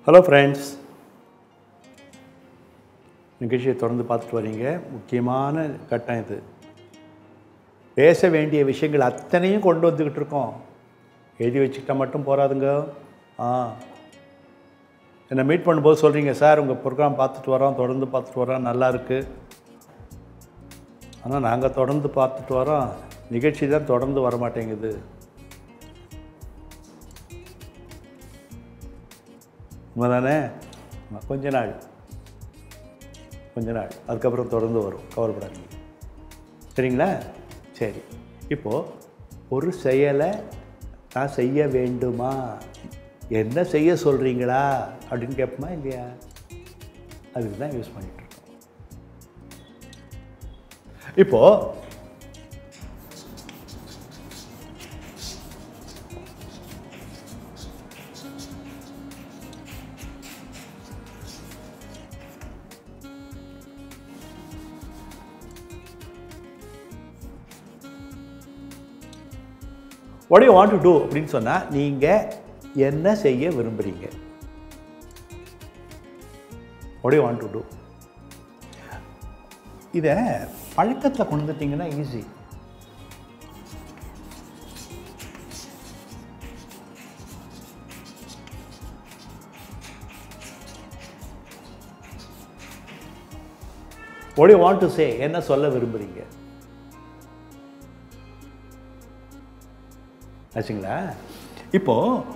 Hello friends நிகழ்ச்சியை தொடர்ந்து பார்த்துட்டு வரீங்க முக்கியமான கட்டம் இது பேச வேண்டிய விஷயங்கள் அத்தனையும் கொண்டு வந்துக்கிட்டு இருக்கோம் எழுதி வச்சுக்கிட்டா மட்டும் போகாதுங்க ஆ என்னை மீட் பண்ணும்போது சொல்கிறீங்க சார் உங்கள் ப்ரோக்ராம் பார்த்துட்டு வரோம் தொடர்ந்து பார்த்துட்டு வரோம் நல்லா இருக்குது ஆனால் நாங்கள் தொடர்ந்து பார்த்துட்டு வரோம் நிகழ்ச்சி தான் தொடர்ந்து வர மாட்டேங்குது உண்மைதானே ஆமா, கொஞ்ச நாள் கொஞ்ச நாள் அதுக்கப்புறம் தொடர்ந்து வரும் கவலைப்படாதீங்க சரிங்களா சரி இப்போது ஒரு செயலை நான் செய்ய வேண்டுமா என்ன செய்ய சொல்கிறீங்களா அப்படின்னு கேட்போமா இல்லையா அதுக்கு தான் யூஸ் பண்ணிகிட்ருக்கோம் இப்போது what do you want to do அப்படின்னு சொன்னால் நீங்கள் என்ன செய்ய விரும்புகிறீங்க what do you want to do இதை பழக்கத்தில் கொண்டு வந்துட்டீங்கன்னா easy what do you want to say என்ன சொல்ல விரும்புகிறீங்க ஆச்சுங்களா இப்போ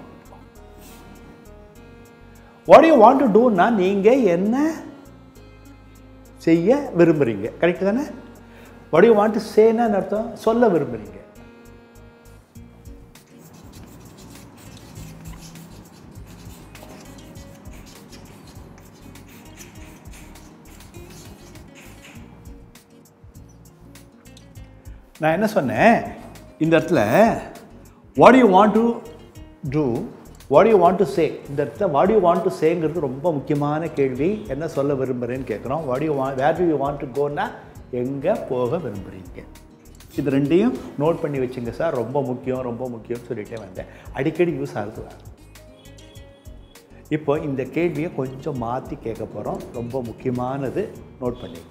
வாட் யூ வாண்ட் டு டூன்னா நீங்கள் என்ன செய்ய விரும்புகிறீங்க கரெக்டு தானே வாட் யூ வாண்ட் டு சேன்னு அர்த்தம் சொல்ல விரும்புகிறீங்க நான் என்ன சொன்னேன் இந்த இடத்துல what you want to do what you want to say இந்த இடத்துல வாட் யூ வாண்ட் டு சேங்கிறது ரொம்ப முக்கியமான கேள்வி என்ன சொல்ல விரும்புகிறேன்னு கேட்குறோம் what you want where do you want to கோன்னா எங்கே போக விரும்புகிறீங்க இது ரெண்டையும் நோட் பண்ணி வச்சுங்க சார் ரொம்ப முக்கியம் ரொம்ப முக்கியம்னு சொல்லிட்டே வந்தேன் அடிக்கடி யூஸ் ஆகுது இப்போ இந்த கேள்வியை கொஞ்சம் மாற்றி கேட்க போகிறோம் ரொம்ப முக்கியமானது நோட் பண்ணிக்க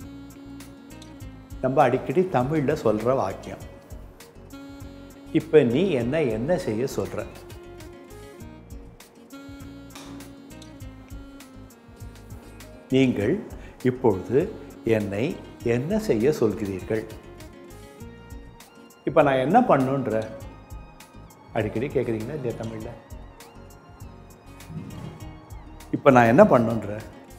நம்ம அடிக்கடி தமிழில் சொல்கிற வாக்கியம் இப்போ நீ என்ன என்ன செய்ய சொல்கிற நீங்கள் இப்பொழுது என்னை என்ன செய்ய சொல்கிறீர்கள் இப்போ நான் என்ன பண்ணுன்ற அடிக்கடி கேட்குறீங்களா இல்லையா தமிழில் இப்போ நான் என்ன பண்ணுன்ற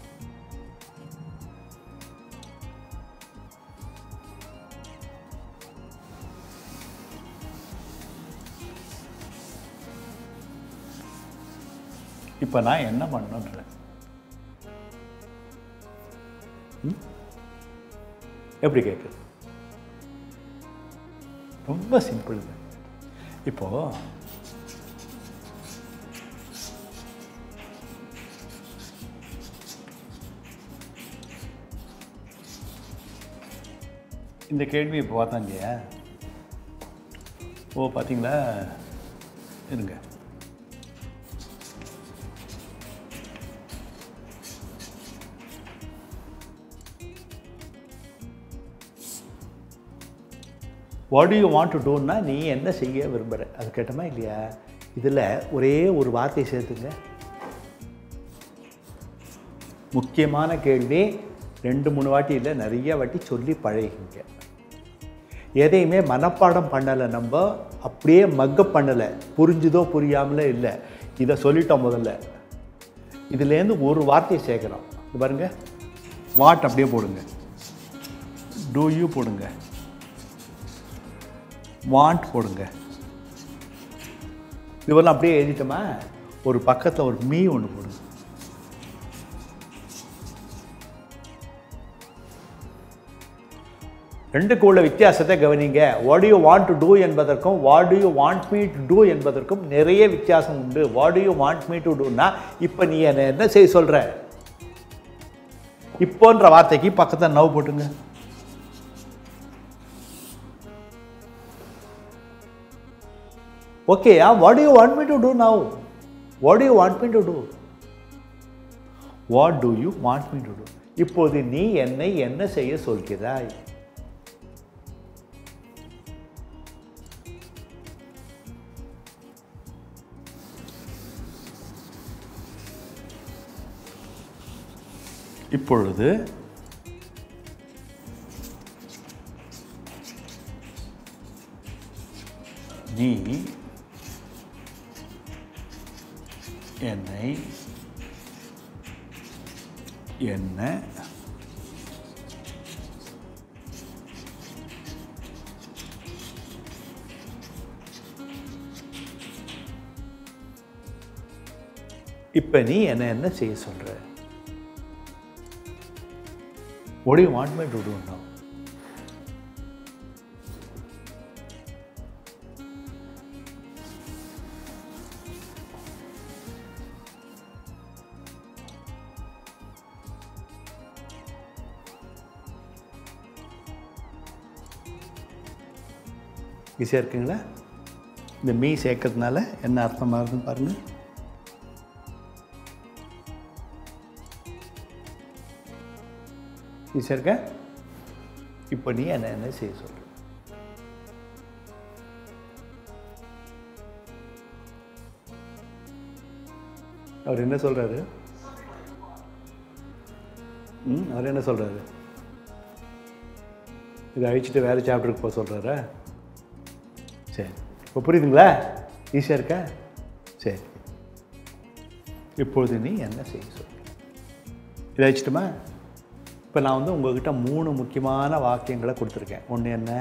இப்போ நான் என்ன பண்ணுன்றேன் ம்? எப்படி கேட்குது ரொம்ப சிம்பிள் இப்போ இந்த கேள்வி இப்போ பார்த்தோம் இல்லையா ஓ பார்த்தீங்களா இருங்க வாட் யூ வாண்ட் டு டூன்னா நீ என்ன செய்ய விரும்புகிற அது கேட்டோமா இல்லையா இதில் ஒரே ஒரு வார்த்தை சேர்த்துங்க முக்கியமான கேள்வி ரெண்டு மூணு வாட்டி இல்லை நிறைய வாட்டி சொல்லி பழகிங்க எதையுமே மனப்பாடம் பண்ணலை நம்ம அப்படியே மக்கப் பண்ணலை புரிஞ்சுதோ புரியாமலே இல்லை இதை சொல்லிட்டோம் முதல்ல இதுலேருந்து ஒரு வார்த்தையை சேர்க்குறோம் இது பாருங்க வாட் அப்படியே போடுங்க டூ யூ போடுங்க வாண்ட் போடுங்க இதெல்லாம் அப்படியே எழுதிட்டோமா ஒரு பக்கத்தில் ஒரு மீ ஒன்று போடுங்க ரெண்டுக்கு உள்ள வித்தியாசத்தை கவனிங்க what you want to do என்பதற்கும் what you want me to do என்பதற்கும் நிறைய வித்தியாசம் உண்டு what you want me to டூனா இப்போ நீ என்ன என்ன செய்ய சொல்கிற இப்போன்ற வார்த்தைக்கு பக்கத்தில் நவ் போட்டுங்க ஓகேயா what you want me to do now what you want me to do what do you want me to do இப்போது நீ என்னை என்ன செய்ய சொல்கிறாய் இப்பொழுது நீ என்னை என்ன இப்போ நீ என்ன என்ன செய்ய சொல்ற What do you want me to do now? ஈஸியாக இருக்குங்களா இந்த மீ சேர்க்கறதுனால என்ன அர்த்தம் மாறுதுன்னு பாருங்கள் ஈஸியாக இருக்க இப்போ நீ என்ன என்ன செய்ய சொல்ற அவர் என்ன சொல்றாரு ம் அவர் என்ன சொல்றாரு இதை அழிச்சிட்டு வேறு சாப்டருக்கு போக சொல்கிறாரா சரி இப்போ புரியுதுங்களா ஈஸியாக இருக்கா சரி இப்பொழுது நீ என்ன செய்ய சொல்ற இதை அழிச்சிட்டுமா இப்போ நான் வந்து உங்ககிட்ட மூணு முக்கியமான வாக்கியங்களை கொடுத்துருக்கேன் ஒன்று என்ன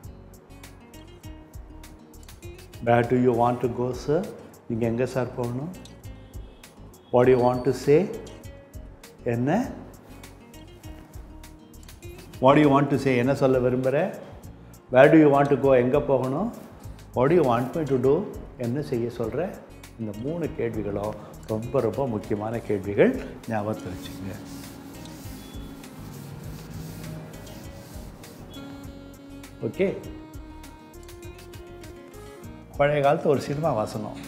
where do you want to go sir நீங்கள் எங்கே சார் போகணும் what you want to say என்ன what you want to say என்ன சொல்ல விரும்புகிற where do you want to go எங்கே போகணும் what you want me to do என்ன செய்ய சொல்கிற இந்த மூணு கேள்விகளும் ரொம்ப ரொம்ப முக்கியமான கேள்விகள் ஞாபகத்தில் வச்சுங்க ஓகே பழைய காலத்து ஒரு சினிமா வாசனம்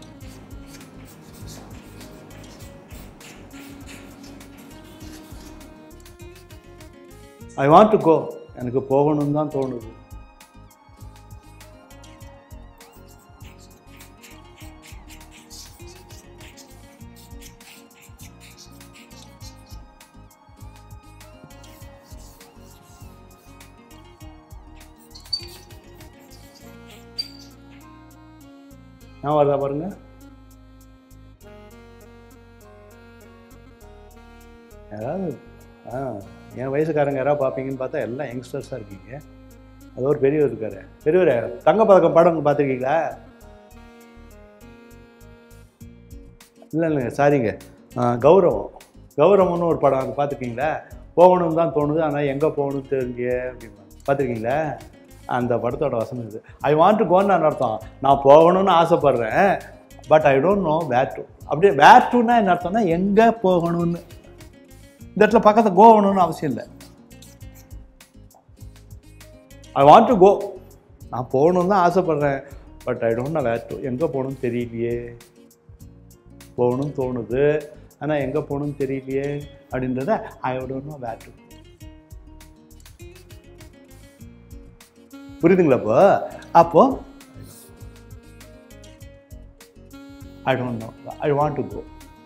ஐ வாண்ட் டு கோ எனக்கு போகணும்னு தான் தோணுது நான் வருதா பாருங்க யாராவது ஆ என் வயசுக்காரங்க யாராவது பார்ப்பீங்கன்னு பார்த்தா எல்லாம் யங்ஸ்டர்ஸாக இருக்கீங்க அது ஒரு பெரியவர் இருக்காரு பெரியவர் தங்கப்பதக்கம் படம் பார்த்துருக்கீங்களா இல்லை இல்லைங்க சாரிங்க ஆ, கௌரவம் கௌரவம்னு ஒரு படம் அது பார்த்துருக்கீங்களா போகணும்னு தான் தோணுது ஆனால் எங்கே போகணும்னு தெரிஞ்ச அப்படின்னு பார்த்துருக்கீங்களா அந்த படத்தோட வசனம் இது ஐ வாண்ட் டு கோன்னு நான் அர்த்தம் நான் போகணும்னு ஆசைப்பட்றேன் but I don't know where to அப்படியே வேர் டுன்னா என்ன அர்த்தம்னா எங்கே போகணும்னு இந்த இடத்துல பக்கத்தில் கோவணும்னு அவசியம் இல்லை ஐ வாண்ட் டு கோ நான் போகணுன்னு தான் ஆசைப்பட்றேன் but I don't know where to எங்கே போகணும்னு தெரியலையே போகணும்னு தோணுது ஆனால் எங்கே போகணும்னு தெரியலையே அப்படின்றத I don't know where to புரியுதுங்களா அப்போ அப்போ I don't know I want to go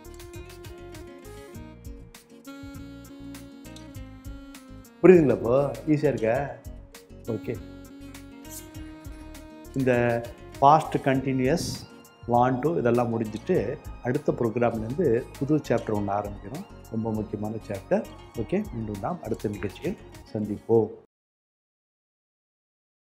புரியுதுங்களா இப்போ ஈஸியாக இருக்க ஓகே இந்த பாஸ்ட் கண்டினியூஸ் வாண்ட் டு இதெல்லாம் முடிஞ்சிட்டு அடுத்த ப்ரோக்ராம்லேருந்து புது சாப்டர் ஒன்று ஆரம்பிக்கிறோம் ரொம்ப முக்கியமான சாப்டர் ஓகே மீண்டும் நாம் அடுத்த நிகழ்ச்சியில் சந்திப்போம்